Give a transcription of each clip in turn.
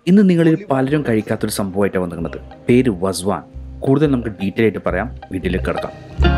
ഇന്ന് നിങ്ങളിൽ പലരും കഴിക്കാത്തൊരു സംഭവമായിട്ടാണ് വന്നിരിക്കുന്നത് പേര് വസ്വാൻ കൂടുതൽ നമുക്ക് ഡീറ്റെയിൽ ആയിട്ട് പറയാം വീട്ടിലേക്ക് കിടക്കാം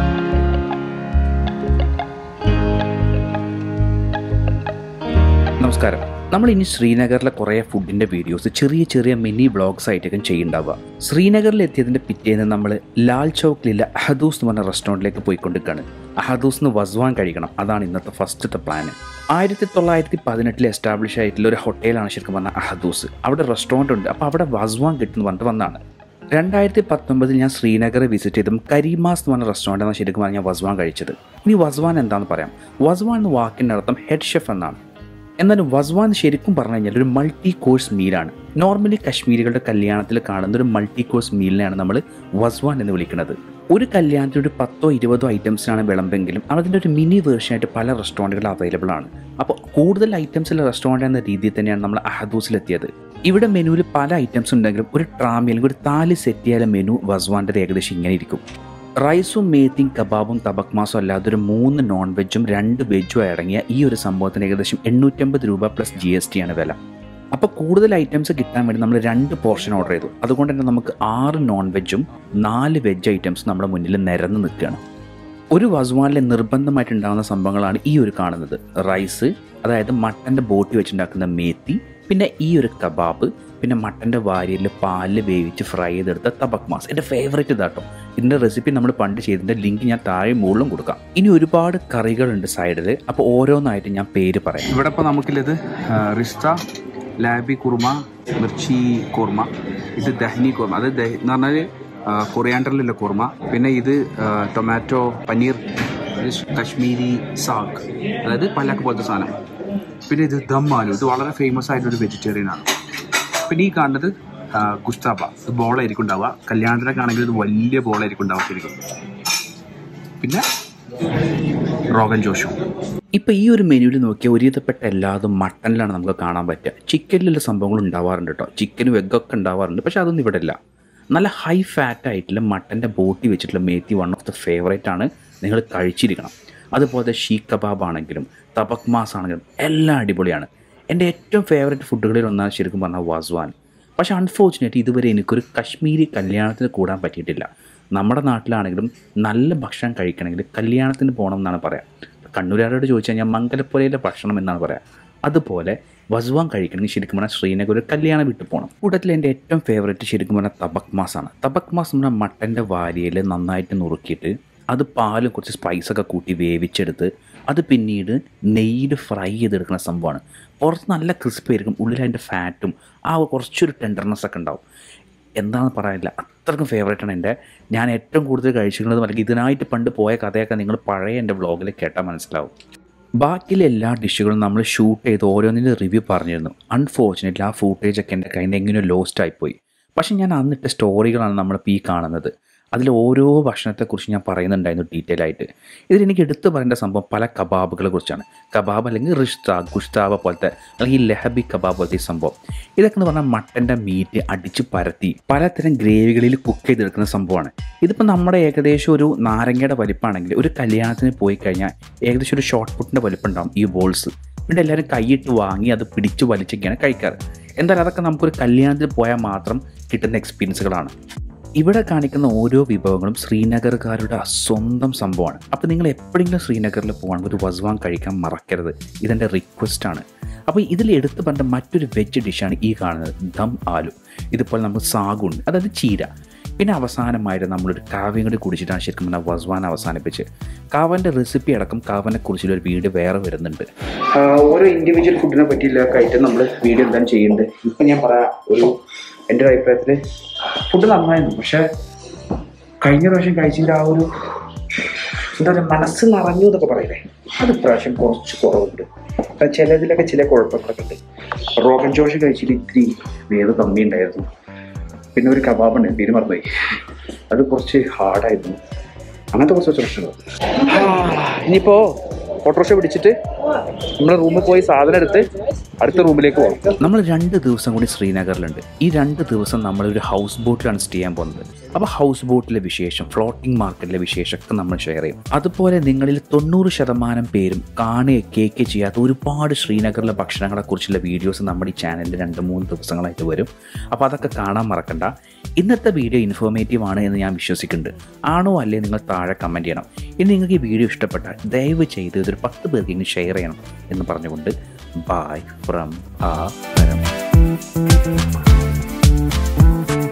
നമസ്കാരം നമ്മൾ ഇനി ശ്രീനഗറിലെ കുറേ ഫുഡിൻ്റെ വീഡിയോസ് ചെറിയ ചെറിയ മിനി വ്ളോഗ്സ് ആയിട്ടൊക്കെ ചെയ്യുന്നുണ്ടാവുക ശ്രീനഗറിൽ എത്തിയതിൻ്റെ പിറ്റേന്ന് നമ്മൾ ലാൽ ചൗക്കിലുള്ള അഹദൂസ് എന്ന് പറഞ്ഞ റെസ്റ്റോറൻറ്റിലേക്ക് പോയിക്കൊണ്ടിരിക്കുകയാണ് അഹദൂസ് എന്ന് വസ്വാൻ കഴിക്കണം അതാണ് ഇന്നത്തെ ഫസ്റ്റത്തെ പ്ലാന് ആയിരത്തി തൊള്ളായിരത്തി പതിനെട്ടിൽ എസ്റ്റാബ്ലിഷ് ആയിട്ടുള്ള ഒരു ഹോട്ടലാണ് ശരിക്കും പറഞ്ഞാൽ അഹദൂസ് അവിടെ റെസ്റ്റോറൻറ്റ് ഉണ്ട് അപ്പോൾ അവിടെ വസ്വാൻ കിട്ടുന്നു പറഞ്ഞിട്ട് വന്നതാണ് രണ്ടായിരത്തി പത്തൊമ്പതിൽ ഞാൻ ശ്രീനഗർ വിസിറ്റ് ചെയ്തും കരീമാസ് എന്ന് പറഞ്ഞ റെസ്റ്റോറൻറ്റാണ് ശരിക്കും പറഞ്ഞാൽ ഞാൻ വസ്വാൻ കഴിച്ചത് ഇനി വസ്വാൻ എന്താണെന്ന് പറയാം വസ്വാൻ എന്ന വാക്കിൻ്റെ അർത്ഥം ഹെഡ് ഷെഫ് എന്നാണ് എന്നാലും വസ്വാൻ ശരിക്കും പറഞ്ഞു കഴിഞ്ഞാൽ ഒരു മൾട്ടി കോഴ്സ് മീലാണ് നോർമലി കശ്മീരികളുടെ കല്യാണത്തിൽ കാണുന്ന ഒരു മൾട്ടി കോഴ്സ് മീലിനെയാണ് നമ്മൾ വസ്വാൻ എന്ന് വിളിക്കുന്നത് ഒരു കല്യാണത്തിൽ ഒരു പത്തോ ഇരുപതോ ഐറ്റംസിനാണ് വിളമ്പെങ്കിലും അതിൻ്റെ ഒരു മിനി വേർഷനായിട്ട് പല റെസ്റ്റോറൻറ്റുകൾ അവൈലബിൾ ആണ് അപ്പോൾ കൂടുതൽ ഐറ്റംസ് ഉള്ള റെസ്റ്റോറൻറ്റ് എന്ന രീതിയിൽ തന്നെയാണ് നമ്മൾ അഹദൂസിലെത്തിയത് ഇവിടെ മെനുവിൽ പല ഐറ്റംസ് ഉണ്ടെങ്കിലും ഒരു ട്രാമി അല്ലെങ്കിൽ ഒരു താലി സെറ്റ് ചെയ്യാൻ മെനു വസ്വാൻ്റെ ഏകദേശം ഇങ്ങനെ ഇരിക്കും റൈസും മേത്തിയും കബാബും തബക് മാസും അല്ലാതെ ഒരു മൂന്ന് നോൺ വെജും രണ്ട് വെജും അടങ്ങിയ ഈ ഒരു സംഭവത്തിന് ഏകദേശം എണ്ണൂറ്റമ്പത് രൂപ പ്ലസ് ജി എസ് ടി ആണ് വില അപ്പോൾ കൂടുതൽ ഐറ്റംസ് കിട്ടാൻ വേണ്ടി നമ്മൾ രണ്ട് പോർഷൻ ഓർഡർ ചെയ്തു അതുകൊണ്ട് തന്നെ നമുക്ക് ആറ് നോൺ വെജും നാല് വെജ് ഐറ്റംസ് നമ്മുടെ മുന്നിൽ നിരന്ന് നിൽക്കുകയാണ് ഒരു വസ്വാനിലെ നിർബന്ധമായിട്ട് ഉണ്ടാകുന്ന സംഭവങ്ങളാണ് ഈ ഒരു കാണുന്നത് റൈസ് അതായത് മട്ടൻ്റെ ബോട്ടി വെച്ചുണ്ടാക്കുന്ന മേത്തി പിന്നെ ഈ ഒരു കബാബ് പിന്നെ മട്ടൻ്റെ വാരിയിൽ പാലിൽ വേവിച്ച് ഫ്രൈ ചെയ്തെടുത്ത തബക് മാസ് എൻ്റെ ഫേവറേറ്റ് ഇതാട്ടോ ഇതിൻ്റെ റെസിപ്പി നമ്മൾ പണ്ട് ചെയ്തതിൻ്റെ ലിങ്ക് ഞാൻ താഴെ മുകളിലും കൊടുക്കാം ഇനി ഒരുപാട് കറികളുണ്ട് സൈഡിൽ അപ്പോൾ ഓരോന്നായിട്ട് ഞാൻ പേര് പറയാം ഇവിടെ ഇപ്പോൾ നമുക്കുള്ളത് റിസ്ത ലാബി കുർമ മിർച്ചി കുർമ ഇത് ദഹ്നി കുർമ അത് ദഹ് എന്ന് പറഞ്ഞാൽ കൊറിയാണ്ടറിലുള്ള കുർമ പിന്നെ ഇത് ആ, ടൊമാറ്റോ പനീർ ഇത് കശ്മീരി സാഗ് അതായത് പല്ലാക്ക് പോലത്തെ സാധനം പിന്നെ ഇത് ദം ആലു ഇത് വളരെ ഫേമസ് ആയിട്ടൊരു വെജിറ്റേറിയൻ ആണ് പിന്നെ ഈ കാണുന്നത് ആ, ഗുസ്താബ ഇത് ബോളായിരിക്കും ഉണ്ടാവുക കല്യാണത്തിനൊക്കെ ആണെങ്കിൽ ഇത് വലിയ ബോളായിരിക്കും ഉണ്ടാവുക ശരിക്കും പിന്നെ റോഗൻ ജോഷും ഇപ്പോൾ ഈ ഒരു മെനുവിൽ നോക്കിയാൽ ഒരുവിധപ്പെട്ട എല്ലാതും മട്ടനിലാണ് നമുക്ക് കാണാൻ പറ്റുക ചിക്കനിലുള്ള സംഭവങ്ങൾ ഉണ്ടാവാറുണ്ട് കേട്ടോ ചിക്കനും എഗ്ഗൊക്കെ ഉണ്ടാവാറുണ്ട് പക്ഷെ അതൊന്നും ഇവിടെ ഇല്ല നല്ല ഹൈ ഫാറ്റ് ആയിട്ടുള്ള മട്ടൻ്റെ ബോട്ടി വെച്ചിട്ടുള്ള methi one of the favourite ആണ് നിങ്ങൾ കഴിച്ചിരിക്കണം അതുപോലെ ഷീ കബാബ് ആണെങ്കിലും തബക് മാസ് ആണെങ്കിലും എല്ലാം അടിപൊളിയാണ് എൻ്റെ ഏറ്റവും ഫേവറേറ്റ് ഫുഡുകളിൽ ഒന്നാണ് ശരിക്കും പറഞ്ഞാൽ വാസ്വാൻ പക്ഷേ അൺഫോർച്ചുനേറ്റ് ഇതുവരെ എനിക്കൊരു കശ്മീരി കല്യാണത്തിന് കൂടാൻ പറ്റിയിട്ടില്ല നമ്മുടെ നാട്ടിലാണെങ്കിലും നല്ല ഭക്ഷണം കഴിക്കണമെങ്കിൽ കല്യാണത്തിന് പോകണം എന്നാണ് പറയാം കണ്ണൂരുകാരോട് ചോദിച്ചു കഴിഞ്ഞാൽ മംഗലപ്പുരയിലെ ഭക്ഷണം എന്നാണ് പറയാം അതുപോലെ വസ്വാൻ കഴിക്കണമെങ്കിൽ ശരിക്കും പറഞ്ഞാൽ ശ്രീനഗർ ഒരു കല്യാണം വീട്ടിൽ പോകണം കൂട്ടത്തിൽ എൻ്റെ ഏറ്റവും ഫേവറേറ്റ് ശരിക്കും പറഞ്ഞാൽ തബക് മാസാണ് തബക് മാസ് എന്ന് പറഞ്ഞാൽ മട്ടൻ്റെ വാരിയിൽ നന്നായിട്ട് നുറുക്കിയിട്ട് അത് പാലും കുറച്ച് സ്പൈസൊക്കെ കൂട്ടി വേവിച്ചെടുത്ത് അത് പിന്നീട് നെയ്യിൽ ഫ്രൈ ചെയ്തെടുക്കുന്ന സംഭവമാണ് പുറത്ത് നല്ല ക്രിസ്പി ആയിരിക്കും ഉള്ളിൽ അതിൻ്റെ ഫാറ്റും ആ കുറച്ചൊരു ടെൻഡർനെസ് ഒക്കെ ഉണ്ടാവും എന്താണെന്ന് പറയാനില്ല അത്രയ്ക്കും ഫേവറേറ്റ് ആണ് എൻ്റെ ഞാൻ ഏറ്റവും കൂടുതൽ കഴിച്ചിട്ടുള്ളത് അല്ലെങ്കിൽ ഇതിനായിട്ട് പണ്ട് പോയ കഥയൊക്കെ നിങ്ങൾ പഴയ എൻ്റെ വ്ളോഗിൽ കേട്ടാൽ മനസ്സിലാവും ബാക്കിയുള്ള എല്ലാ ഡിഷുകളും നമ്മൾ ഷൂട്ട് ചെയ്ത് ഓരോന്നിൻ്റെ റിവ്യൂ പറഞ്ഞിരുന്നു അൺഫോർച്ചുനേറ്റ്ലി ആ ഫൂട്ടേജൊക്കെ എൻ്റെ കയ്യിൽ നിന്ന് എങ്ങനെയോ ലോസ്റ്റ് ആയിപ്പോയി പക്ഷേ ഞാൻ അന്നിട്ട സ്റ്റോറികളാണ് നമ്മളിപ്പോൾ ഈ കാണുന്നത് അതിൽ ഓരോ ഭക്ഷണത്തെക്കുറിച്ച് ഞാൻ പറയുന്നുണ്ടായിരുന്നു ഡീറ്റെയിൽ ആയിട്ട് ഇതിൽ എനിക്ക് എടുത്തു പറയേണ്ട സംഭവം പല കബാബുകളെ കുറിച്ചാണ് കബാബ് അല്ലെങ്കിൽ റിഷ്ത ഗുഷ്താബ പോലത്തെ അല്ലെങ്കിൽ ലഹബി കബാബ് പോലത്തെ ഈ സംഭവം ഇതൊക്കെ എന്ന് പറഞ്ഞാൽ മട്ടൻ്റെ മീറ്റ് അടിച്ച് പരത്തി പലതരം ഗ്രേവികളിൽ കുക്ക് ചെയ്തെടുക്കുന്ന സംഭവമാണ് ഇതിപ്പോൾ നമ്മുടെ ഏകദേശം ഒരു നാരങ്ങയുടെ വലിപ്പമാണെങ്കിൽ ഒരു കല്യാണത്തിന് പോയി കഴിഞ്ഞാൽ ഏകദേശം ഒരു ഷോർട്ട് പുട്ടിൻ്റെ വലിപ്പം ഉണ്ടാവും ഈ ബോൾസ് ഇവിടെ എല്ലാവരും കൈയിട്ട് വാങ്ങി അത് പിടിച്ച് വലിച്ചൊക്കെയാണ് കഴിക്കാറ് എന്തായാലും അതൊക്കെ നമുക്കൊരു കല്യാണത്തിന് പോയാൽ മാത്രം കിട്ടുന്ന എക്സ്പീരിയൻസുകളാണ് ഇവിടെ കാണിക്കുന്ന ഓരോ വിഭവങ്ങളും ശ്രീനഗർകാരുടെ സ്വന്തം സംഭവമാണ് അപ്പോൾ നിങ്ങൾ എപ്പോഴെങ്കിലും ശ്രീനഗറിൽ പോകണമെങ്കിൽ ഒരു വസ്വാൻ കഴിക്കാൻ മറക്കരുത് ഇതെൻ്റെ റിക്വസ്റ്റാണ് അപ്പോൾ ഇതിൽ എടുത്തു പറഞ്ഞ മറ്റൊരു വെജ് ഡിഷാണ് ഈ കാണുന്നത് ദം ആലു ഇതുപോലെ നമുക്ക് സാഗുണ്ട് അതായത് ചീര പിന്നെ അവസാനമായിട്ട് നമ്മളൊരു കാവ്യം കൂടി കുടിച്ചിട്ടാണ് ശരിക്കും പറഞ്ഞാൽ വസ്വാൻ അവസാനിപ്പിച്ച് കാവൻ്റെ റെസിപ്പി അടക്കം കാവനെ കുറിച്ചുള്ള ഒരു വീഡിയോ വേറെ വരുന്നുണ്ട് ഓരോ ഇൻഡിവിജ്വൽ ഫുഡിനെ പറ്റിയുള്ള ആയിട്ട് നമ്മൾ വീഡിയോ എന്താണ് ചെയ്യുന്നത് ഇപ്പം ഞാൻ പറയാം ഒരു എൻ്റെ ഒരു അഭിപ്രായത്തിൽ ഫുഡ് നന്നായിരുന്നു പക്ഷെ കഴിഞ്ഞ പ്രാവശ്യം കഴിച്ചതിൻ്റെ ആ ഒരു എന്താ പറയുക മനസ്സ് നിറഞ്ഞു എന്നൊക്കെ പറയില്ലേ അത് ഇപ്രാവശ്യം കുറച്ച് കുറവുണ്ട് കാരണം ചിലതിലൊക്കെ ചില കുഴപ്പങ്ങളൊക്കെ ഉണ്ട് റോഗൻ ജോഷ് കഴിച്ചിട്ട് ഇത്തിരി വേവ് കമ്മി ഉണ്ടായിരുന്നു പിന്നെ ഒരു കബാബ് ഉണ്ട് പേര് മറന്നുപോയി അത് കുറച്ച് ഹാർഡായിരുന്നു അങ്ങനത്തെ കുറച്ച് പ്രശ്നങ്ങൾ ഇനിയിപ്പോൾ ഓട്ടോറിക്ഷ പിടിച്ചിട്ട് നമ്മുടെ റൂമിൽ പോയി സാധനം എടുത്ത് അടുത്ത റൂമിലേക്ക് പോകണം നമ്മൾ രണ്ട് ദിവസം കൂടി ശ്രീനഗറിലുണ്ട് ഈ രണ്ട് ദിവസം നമ്മൾ ഒരു ഹൗസ് ബോട്ടിലാണ് സ്റ്റേ ചെയ്യാൻ പോകുന്നത് അപ്പോൾ ഹൗസ് ബോട്ടിലെ വിശേഷം ഫ്ലോട്ടിംഗ് മാർക്കറ്റിലെ വിശേഷമൊക്കെ നമ്മൾ ഷെയർ ചെയ്യും അതുപോലെ നിങ്ങളിൽ തൊണ്ണൂറ് ശതമാനം പേരും കാണുകയോ കേക്ക് ചെയ്യാത്ത ഒരുപാട് ശ്രീനഗറിലെ ഭക്ഷണങ്ങളെ കുറിച്ചുള്ള വീഡിയോസ് നമ്മുടെ ഈ ചാനലിൽ രണ്ട് മൂന്ന് ദിവസങ്ങളായിട്ട് വരും അപ്പോൾ അതൊക്കെ കാണാൻ മറക്കണ്ട ഇന്നത്തെ വീഡിയോ ഇൻഫോർമേറ്റീവ് ആണ് എന്ന് ഞാൻ വിശ്വസിക്കുന്നുണ്ട് ആണോ അല്ലേ നിങ്ങൾ താഴെ കമൻറ്റ് ചെയ്യണം ഇനി നിങ്ങൾക്ക് ഈ വീഡിയോ ഇഷ്ടപ്പെട്ടാൽ ദയവ് ചെയ്ത് ഇതൊരു പത്ത് പേർക്ക് ഷെയർ ചെയ്യണം എന്ന് പറഞ്ഞുകൊണ്ട് ബായ് ഫ്രം ആ ഹരം